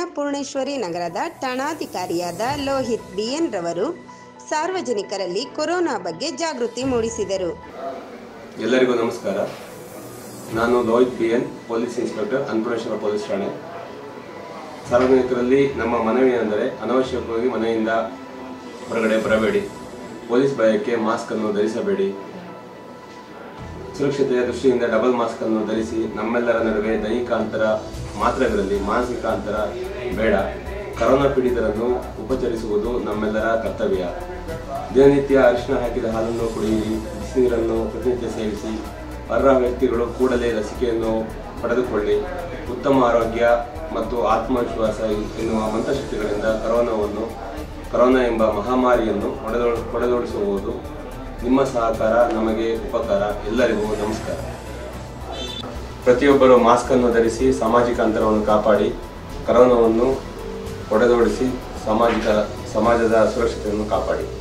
ಅನ್ನಪೂರ್ಣೇಶ್ವರಿ ನಗರದ ಠಾಣಾಧಿಕಾರಿಯಾದ ಲೋಹಿತ್ ಬಿಎನ್ ರವರು ಸಾರ್ವಜನಿಕರಲ್ಲಿ ಕೊರೋನಾ ಬಗ್ಗೆ ಜಾಗೃತಿ ಮೂಡಿಸಿದರು ಎಲ್ಲರಿಗೂ ನಮಸ್ಕಾರ ನಾನು Lohith B N police inspector Annapoorneshwara police ಠಾಣೆ ಸಾರ್ವಜನಿಕರಲ್ಲಿ ನಮ್ಮ ಮನವಿ ಅಂದರೆ ಅನವಶ್ಯಕವಾಗಿ ಮನೆಯಿಂದ ಹೊರಗಡೆ ಬರಬೇಡಿ ಪೊಲೀಸ್ ಭಯಕ್ಕೆ ಮಾಸ್ಕ್ ಅನ್ನು ಧರಿಸಬೇಡಿ ಸುರಕ್ಷತೆಯ ದೃಷ್ಟಿಯಿಂದ ಡಬಲ್ ಮಾಸ್ಕ್ ಅನ್ನು ಧರಿಸಿ ನಮ್ಮೆಲ್ಲರ ನಡುವೆ ದೈಹಿಕ ಅಂತರ ಮಾತ್ರವಿರಲಿ ಮಾನಸಿಕ ಅಂತರ ಬೇಡ ಕರೋನಾ ಪೀಡಿತರನ್ನು ಉಪಚರಿಸುವುದು ನಮ್ಮೆಲ್ಲರ ಕರ್ತವ್ಯ ದಿನನಿತ್ಯ ಅರಿಶಿನ ಹಾಕಿದ ಹಾಲನ್ನು ಕುಡಿಯಿರಿ ಬಿಸಿನೀರನ್ನು ಪ್ರತಿನಿತ್ಯ ಸೇವಿಸಿ ಅರ್ಹ ವ್ಯಕ್ತಿಗಳು ಕೂಡಲೇ ಲಸಿಕೆಯನ್ನು ಪಡೆದುಕೊಳ್ಳಿ ಉತ್ತಮ ಆರೋಗ್ಯ ಮತ್ತು ಆತ್ಮವಿಶ್ವಾಸ ಎನ್ನುವ ಮಂತ್ರಶಕ್ತಿಗಳಿಂದ ಕರೋನಾವನ್ನು ಕರೋನಾ ಎಂಬ ಮಹಾಮಾರಿಯನ್ನು ಹೊಡೆದೋ ಹೊಡೆದೋಡಿಸುವುದು ನಿಮ್ಮ ಸಹಕಾರ ನಮಗೆ ಉಪಕಾರ ಎಲ್ಲರಿಗೂ ನಮಸ್ಕಾರ ಪ್ರತಿಯೊಬ್ಬರು ಮಾಸ್ಕ್ ಅನ್ನು ಧರಿಸಿ ಸಾಮಾಜಿಕ ಅಂತರವನ್ನು ಕಾಪಾಡಿ ಕರೋನಾವನ್ನು ಹೊಡೆದೋಡಿಸಿ ಸಾಮಾಜಿಕ ಸಮಾಜದ ಸುರಕ್ಷತೆಯನ್ನು ಕಾಪಾಡಿ